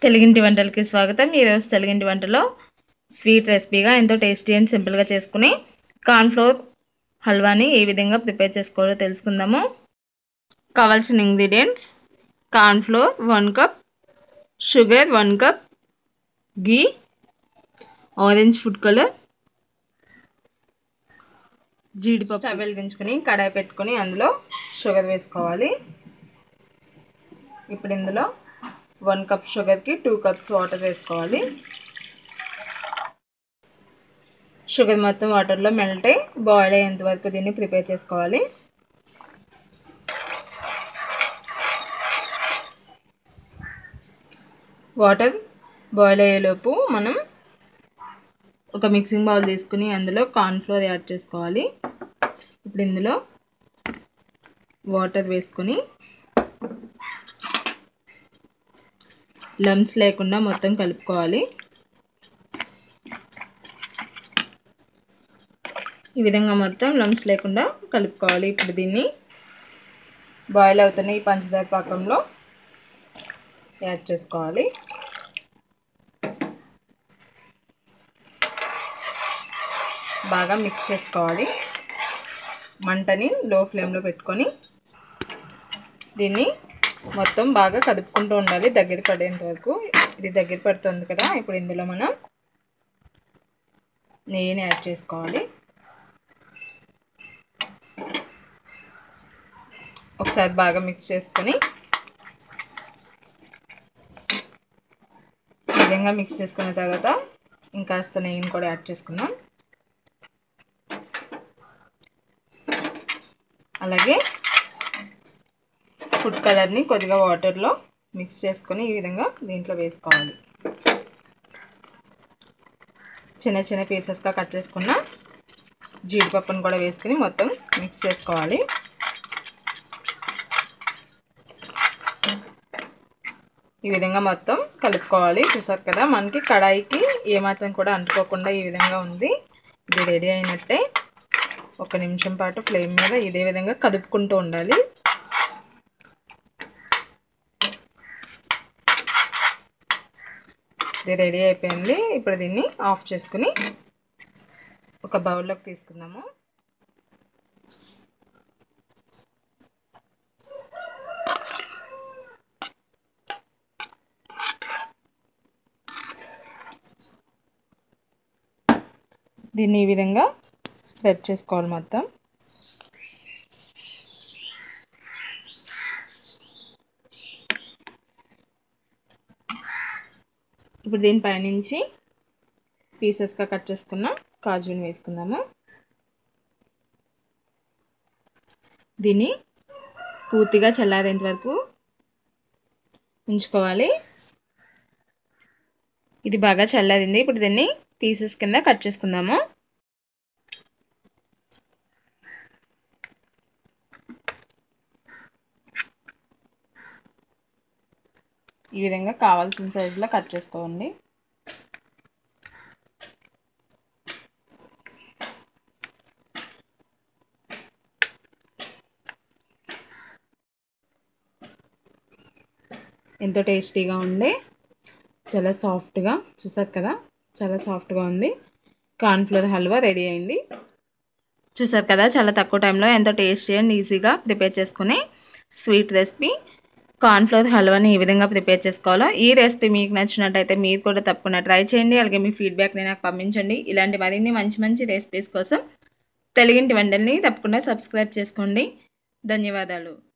తెలుగింటి వంటలకి స్వాగతం ఈరోజు తెలుగింటి వంటలో స్వీట్ రెసిపీగా ఎంతో టేస్టీ అండ్ సింపుల్గా చేసుకుని కార్న్ఫ్లోర్ హల్వాని ఏ విధంగా ప్రిపేర్ చేసుకోవాలో తెలుసుకుందాము కావాల్సిన ingredients cornflour one cup sugar one cup ghee orange food colour జీడిపప్పు స్టవ్ వెలిగించుకొని కడాయి పెట్టుకొని అందులో షుగర్ వేసుకోవాలి ఇప్పుడు ఇందులో వన్ కప్ షుగర్కి టూ కప్స్ వాటర్ వేసుకోవాలి షుగర్ మొత్తం వాటర్లో మెల్ట్ అయ్యి బాయిల్ అయ్యేంత వరకు దీన్ని ప్రిపేర్ చేసుకోవాలి వాటర్ బాయిల్ అయ్యేలోపు మనం ఒక మిక్సింగ్ బౌల్ తీసుకుని అందులో కార్న్ఫ్లోర్ యాడ్ చేసుకోవాలి ఇప్పుడు ఇందులో వాటర్ వేసుకొని లమ్స్ లేకుండా మొత్తం కలుపుకోవాలి ఈ విధంగా మొత్తం లమ్స్ లేకుండా కలుపుకోవాలి ఇప్పుడు దీన్ని బాయిల్ అవుతున్న ఈ పంచదార పాకంలో యాడ్ చేసుకోవాలి బాగా మిక్స్ చేసుకోవాలి మంటని లో ఫ్లేమ్లో పెట్టుకొని దీన్ని మొత్తం బాగా కదుపుకుంటూ ఉండాలి దగ్గర పడేంత వరకు ఇది దగ్గర పడుతుంది కదా ఇప్పుడు ఇందులో మనం నెయ్యిని యాడ్ చేసుకోవాలి ఒకసారి బాగా మిక్స్ చేసుకొని ఈ విధంగా మిక్స్ చేసుకున్న తర్వాత ఇంకాస్త నెయ్యిని కూడా యాడ్ చేసుకుందాం అలాగే ఫుడ్ కలర్ని కొద్దిగా వాటర్లో మిక్స్ చేసుకొని ఈ విధంగా దీంట్లో వేసుకోవాలి చిన్న చిన్న పీసెస్గా కట్ చేసుకున్న జీడిపప్పును కూడా వేసుకుని మొత్తం మిక్స్ చేసుకోవాలి ఈ విధంగా మొత్తం కలుపుకోవాలి చూసారు కదా మనకి కడాయికి ఏమాత్రం కూడా అంటుకోకుండా ఈ విధంగా ఉంది ఇది రెడీ అయినట్టే ఒక నిమిషం పాటు ఫ్లేమ్ మీద ఇదే విధంగా కదుపుకుంటూ ఉండాలి ఇది రెడీ అయిపోయింది ఇప్పుడు దీన్ని ఆఫ్ చేసుకుని ఒక బౌల్లోకి తీసుకుందాము దీన్ని ఈ విధంగా స్ప్రెడ్ చేసుకోవాలి మొత్తం ఇప్పుడు దీనిపైనుంచి పీసెస్గా కట్ చేసుకున్న కాజుని వేసుకుందాము దీన్ని పూర్తిగా చల్లారేంత వరకు ఉంచుకోవాలి ఇది బాగా చల్లారింది ఇప్పుడు దీన్ని పీసెస్ కింద కట్ చేసుకుందాము ఈ విధంగా కావాల్సిన సైజులో కట్ చేసుకోండి ఎంతో టేస్టీగా ఉండే చాలా సాఫ్ట్గా చూసారు కదా చాలా సాఫ్ట్గా ఉంది కార్న్ఫ్లోర్ హల్వా రెడీ అయింది చూసారు కదా చాలా తక్కువ టైంలో ఎంతో టేస్టీ అండ్ ఈజీగా ప్రిపేర్ చేసుకునే స్వీట్ రెసిపీ కార్న్ఫ్లోర్ హల్వాని ఈ విధంగా ప్రిపేర్ చేసుకోవాలో ఈ రెసిపీ మీకు నచ్చినట్టయితే మీరు కూడా తప్పకుండా ట్రై చేయండి అలాగే మీ ఫీడ్బ్యాక్ని నాకు పంపించండి ఇలాంటి మరిన్ని మంచి మంచి రెసిపీస్ కోసం తెలుగింటి వంటల్ని తప్పకుండా సబ్స్క్రైబ్ చేసుకోండి ధన్యవాదాలు